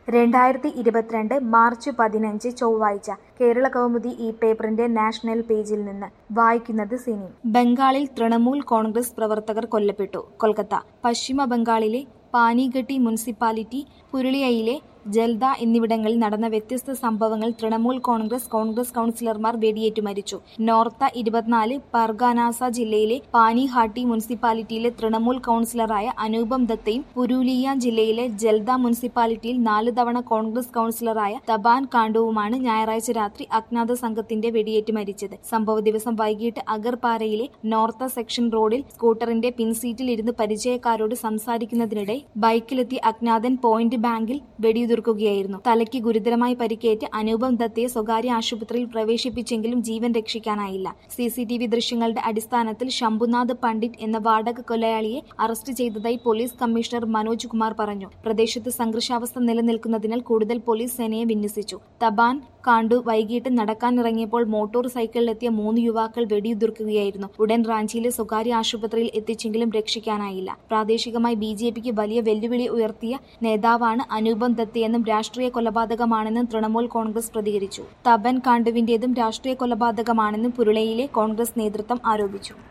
രണ്ടായിരത്തി ഇരുപത്തിരണ്ട് മാർച്ച് പതിനഞ്ച് ചൊവ്വാഴ്ച കേരള കൗമുദി ഈ പേപ്പറിന്റെ നാഷണൽ പേജിൽ നിന്ന് വായിക്കുന്നത് സിനി ബംഗാളിൽ തൃണമൂൽ കോൺഗ്രസ് പ്രവർത്തകർ കൊല്ലപ്പെട്ടു കൊൽക്കത്ത പശ്ചിമ ബംഗാളിലെ പാനിഗട്ടി മുനിസിപ്പാലിറ്റി പുരുളിയയിലെ ജൽദ എന്നിവിടങ്ങളിൽ നടന്ന വ്യത്യസ്ത സംഭവങ്ങൾ തൃണമൂൽ കോൺഗ്രസ് കോൺഗ്രസ് കൗൺസിലർമാർ വെടിയേറ്റു മരിച്ചു നോർത്ത ഇരുപത്തിനാല് പർഗാനാസ ജില്ലയിലെ പാനിഹാട്ടി മുനിസിപ്പാലിറ്റിയിലെ തൃണമൂൽ കൗൺസിലറായ അനൂപം ദത്തയും പുരൂലിയ ജില്ലയിലെ ജൽദ മുനിസിപ്പാലിറ്റിയിൽ നാല് തവണ കോൺഗ്രസ് കൗൺസിലറായ തബാൻ കാണ്ടുവുമാണ് ഞായറാഴ്ച രാത്രി അജ്ഞാത സംഘത്തിന്റെ വെടിയേറ്റ് മരിച്ചത് സംഭവ ദിവസം വൈകിട്ട് അഗർപാരയിലെ നോർത്ത സെക്ഷൻ റോഡിൽ സ്കൂട്ടറിന്റെ പിൻസീറ്റിൽ ഇരുന്ന് പരിചയക്കാരോട് സംസാരിക്കുന്നതിനിടെ ബൈക്കിലെത്തിയ അജ്ഞാതൻ പോയിന്റ് ബാങ്കിൽ വെടിയുതിർക്കുകയായിരുന്നു തലയ്ക്ക് ഗുരുതരമായി പരിക്കേറ്റ് അനൂപം ദത്തയെ സ്വകാര്യ ആശുപത്രിയിൽ പ്രവേശിപ്പിച്ചെങ്കിലും ജീവൻ രക്ഷിക്കാനായില്ല സി സി ടി വി ദൃശ്യങ്ങളുടെ അടിസ്ഥാനത്തിൽ ശംഭുനാഥ് പണ്ഡിറ്റ് എന്ന വാടക കൊലയാളിയെ അറസ്റ്റ് ചെയ്തതായി പോലീസ് കമ്മീഷണർ മനോജ് കുമാർ പറഞ്ഞു പ്രദേശത്ത് സംഘർഷാവസ്ഥ നിലനിൽക്കുന്നതിനാൽ കൂടുതൽ പോലീസ് സേനയെ വിന്യസിച്ചു തബാൻ കാണ്ടു വൈകിട്ട് നടക്കാനിറങ്ങിയപ്പോൾ മോട്ടോർ സൈക്കിളിലെത്തിയ മൂന്ന് യുവാക്കൾ വെടിയുതിർക്കുകയായിരുന്നു ഉടൻ റാഞ്ചിയിലെ സ്വകാര്യ ആശുപത്രിയിൽ എത്തിച്ചെങ്കിലും രക്ഷിക്കാനായില്ല പ്രാദേശികമായി ബി ജെ പിക്ക് വലിയ വെല്ലുവിളി ഉയർത്തിയ നേതാവാണ് അനൂപം ദത്തയെന്നും രാഷ്ട്രീയ കൊലപാതകമാണെന്നും തൃണമൂൽ കോൺഗ്രസ് പ്രതികരിച്ചു തബൻ കാണ്ടുവിന്റേതും രാഷ്ട്രീയ കൊലപാതകമാണെന്നും പുരുളയിലെ കോൺഗ്രസ് നേതൃത്വം ആരോപിച്ചു